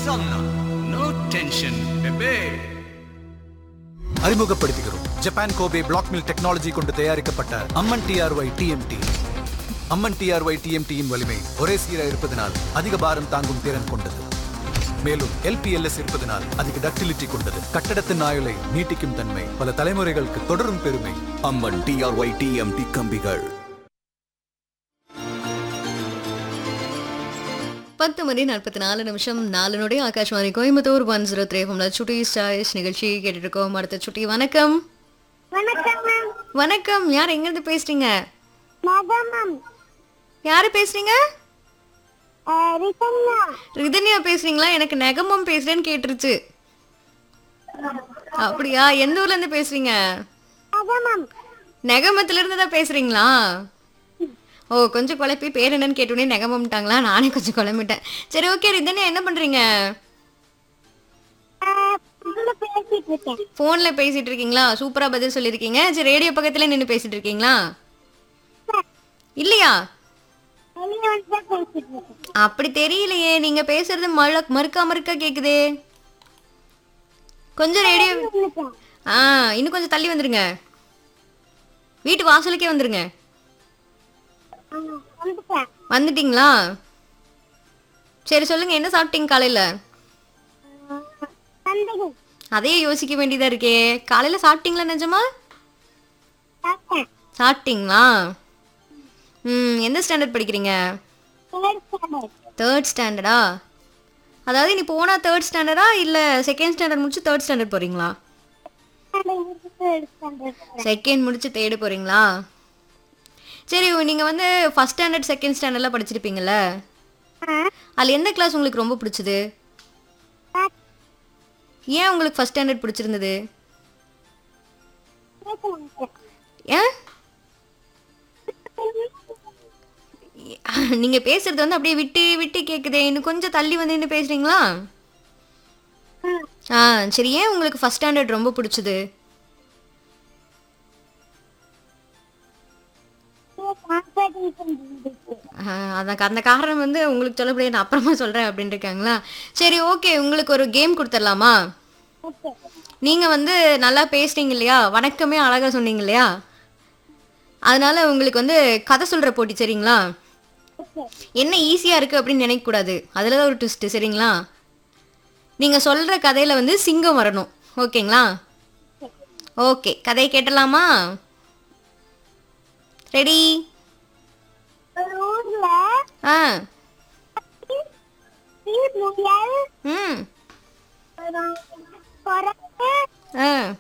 Sona. No tension, bebe. அறிமுகப்படுத்துகிறோம் Japan Kobe block mill technology கொண்டு தயாரிக்கப்பட்ட Amman TRY TMT Amman TRY டிஎம்டியின் வலிமை ஒரே சீராக இருப்பதனால் அதிக பாரம் தாங்கும் திறன் கொண்டது மேலும் எல்பிஎல்எஸ் இருப்பதனால் அதிக டக்டிலிட்டி கொண்டது கட்டடத்தின் ஆயுளை நீட்டிக்கும் தன்மை பல தலைமுறைகளுக்கு தொடரும் பெருமை அம்மன் டிஆர்ஒய் டிஎம்டி கம்பிகள் பத்து மணி நாற்பத்தி நாலு நிமிஷம் நாலு நொடி Akashvani Coimbatore one zero three ஃபம்ல சுட்டி ஸ்டாய்ஸ் நிகழ்ச்சி கேட்டுட்டு இருக்கோம் அடுத்த சுட்டி வணக்கம் வணக்கம் மேம் வணக்கம் யார் எங்கிருந்து பேசுறீங்க மகா மேம் யாரு பேசுறீங்க ரிசன்னா ரிதன்யா பேசுறீங்களா எனக்கு நெகமம் பேசுறேன்னு கேட்டுருச்சு அப்படியா எந்த ஊர்ல இருந்து பேசுறீங்க மகா மேம் நெகமத்துல இருந்து தான் பேசுறீங்களா ஓ கொஞ்சம் குழப்பி பேர் என்னன்னு கேட்டோன்னே நெகமம்ட்டாங்களா நானே கொஞ்சம் குழம்பிட்டேன் சரி ஓகே ரிதன்யா என்ன பண்றீங்க இதுல பேசிட்டு இருக்கேன் ஃபோன்ல பேசிட்டு இருக்கீங்களா சூப்பரா பதில் சொல்லியிருக்கீங்க சரி ரேடியோ பக்கத்துல நின்று பேசிட்டு இருக்கீங்களா இல்லையா வெளியே வந்து தான் பேசிட்டு இருக்கேன் அப்படி தெரியலையே நீங்க பேசுறது மழ மறுக்கா மறுக்கா கேக்குதே கொஞ்சம் ரேடியோ வந்துட்டேன். ஆ இன்னும் கொஞ்சம் தள்ளி வந்துருங்க வீட்டு வாசலுக்கே வந்துருங்க ஆ, வந்துட்டேன் வந்துட்டீங்களா சரி சொல்லுங்க என்ன சாப்பிட்டீங்க காலையில சந்தேகம் அதையே யோசிக்க வேண்டியதா இருக்கே காலையில சாப்பிட்டீங்களா நிஜமா சாப்பிட்டேன் சாப்பிட்டீங்களா ம் எந்த ஸ்டாண்டர்ட் படிக்கிறீங்க தேர்ட் ஸ்டாண்டர்ட் தேர்ட் ஸ்டாண்டர்டா அதாவது நீ போனா தேர்ட் ஸ்டாண்டர்டா இல்ல செகண்ட் ஸ்டாண்டர்ட் முடிச்சு தேர்ட் ஸ்டாண்டர்ட் போறீங்களா தேர்ட் ஸ்டாண்டர்ட் செகண்ட் முடிச்சு தேர்டு போறீங்களா சரி நீங்க வந்து ஃபர்ஸ்ட் ஸ்டாண்டர்ட் செகண்ட் ஸ்டாண்டர்ட்லாம் படிச்சிருப்பீங்கல்ல அதில் எந்த கிளாஸ் உங்களுக்கு ரொம்ப பிடிச்சது ஏன் உங்களுக்கு ஃபர்ஸ்ட் ஸ்டாண்டர்ட் பிடிச்சிருந்தது ஏன் நீங்க பேசுறது வந்து அப்படியே விட்டு விட்டு கேக்குதே இன்னும் கொஞ்சம் தள்ளி வந்து நின்னு பேசுறீங்களா ஆ சரி ஏன் உங்களுக்கு ஃபர்ஸ்ட் ஸ்டாண்டர்ட் ரொம்ப பிடிச்சது காம்படிஷன் இருந்துச்சு ஆ, அதான் அந்த காரணம் வந்து உங்களுக்கு சொல்ல முடியாது நான் அப்புறமா சொல்றேன் அப்படின்னு இருக்காங்களா சரி ஓகே உங்களுக்கு ஒரு கேம் கொடுத்துடலாமா ஓகே நீங்க வந்து நல்லா பேசுறீங்க இல்லையா வணக்கமே அழகா சொன்னீங்க இல்லையா அதனால உங்களுக்கு வந்து கதை சொல்ற போட்டி சரிங்களா ஓகே என்ன ஈஸியா இருக்கு அப்படின்னு நினைக்க கூடாது அதுல தான் ஒரு ட்விஸ்ட் சரிங்களா நீங்க சொல்ற கதையில வந்து சிங்கம் வரணும் ஓகேங்களா ஓகே கதையை கேட்டலாமா ரெடி ஒரு ஊர்ல ஆ முயல் ம் ஒரு குரங்கு ஆ